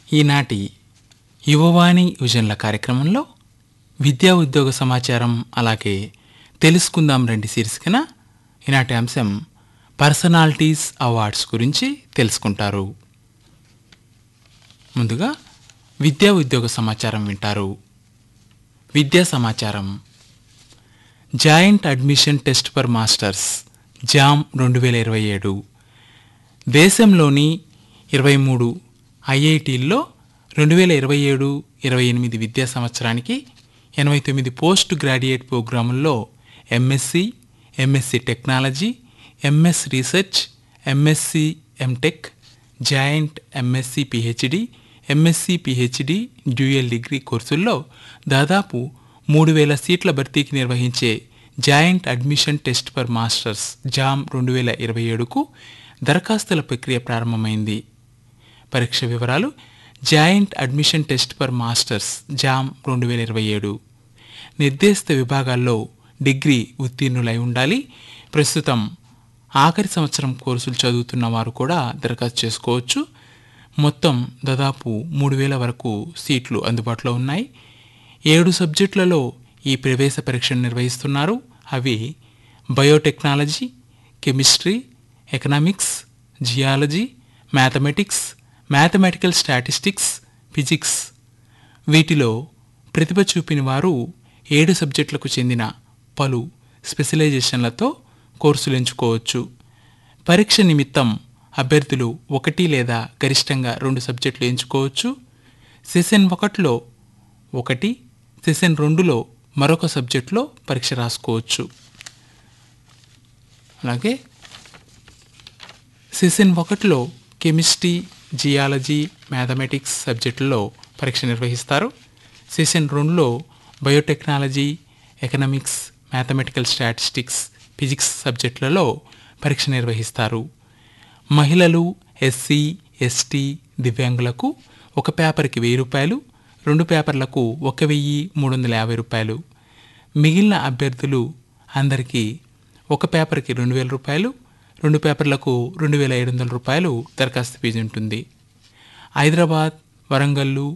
ఈనాటి యువవాణి యువజనుల కార్యక్రమంలో విద్యా ఉద్యోగ సమాచారం అలాగే తెలుసుకుందాం రండి శీర్షికన ఈనాటి అంశం పర్సనాలిటీస్ అవార్డ్స్ గురించి తెలుసుకుంటారు ముందుగా విద్యా ఉద్యోగ సమాచారం వింటారు విద్యా సమాచారం joint admission test for masters JAM రెండు వేల ఇరవై ఏడు దేశంలోని ఇరవై మూడు ఐఐటీల్లో రెండు వేల ఇరవై ఏడు ఇరవై ఎనిమిది విద్యా సంవత్సరానికి ఎనభై తొమ్మిది పోస్ట్ గ్రాడ్యుయేట్ ప్రోగ్రాముల్లో MSc MSc technology MS research MSc MTech joint MSc PhD MSc PhD dual degree కోర్సుల్లో దాదాపు మూడు వేల సీట్ల భర్తీకి నిర్వహించే joint admission test for masters JAM రెండు వేల ఇరవై ఏడుకు దరఖాస్తుల ప్రక్రియ ప్రారంభమైంది పరీక్ష వివరాలు joint admission test for masters JAM రెండు వేల ఇరవై ఏడు నిర్దేశిత విభాగాల్లో డిగ్రీ ఉత్తీర్ణులై ఉండాలి ప్రస్తుతం ఆఖరి సంవత్సరం కోర్సులు చదువుతున్న వారు కూడా దరఖాస్తు చేసుకోవచ్చు మొత్తం దాదాపు మూడు వేల వరకు సీట్లు అందుబాటులో ఉన్నాయి ఏడు సబ్జెక్టులలో ఈ ప్రవేశ పరీక్షను నిర్వహిస్తున్నారు అవి biotechnology chemistry economics geology mathematics mathematical statistics physics వీటిలో ప్రతిభ చూపిన వారు ఏడు సబ్జెక్టులకు చెందిన పలు స్పెషలైజేషన్లతో కోర్సులు ఎంచుకోవచ్చు పరీక్ష నిమిత్తం అభ్యర్థులు ఒకటి లేదా గరిష్టంగా రెండు సబ్జెక్టులు ఎంచుకోవచ్చు సెషన్ ఒకటిలో ఒకటి సెషన్ రెండులో మరొక సబ్జెక్టులో పరీక్ష రాసుకోవచ్చు అలాగే సెషన్ ఒకటిలో కెమిస్ట్రీ జియాలజీ మ్యాథమెటిక్స్ సబ్జెక్టుల్లో పరీక్ష నిర్వహిస్తారు సెషన్ రెండులో biotechnology economics mathematical statistics physics సబ్జెక్టులలో పరీక్ష నిర్వహిస్తారు మహిళలు ఎస్సీ ఎస్టీ దివ్యాంగులకు ఒక పేపర్కి వెయ్యి రూపాయలు రెండు పేపర్లకు ఒక వెయ్యి మూడు వందల యాభై రూపాయలు మిగిలిన అభ్యర్థులు అందరికీ ఒక పేపర్కి రెండు వేల రూపాయలు రెండు పేపర్లకు రెండు వేల ఏడు వందల రూపాయలు దరఖాస్తు ఫీజు ఉంటుంది హైదరాబాద్ వరంగల్లు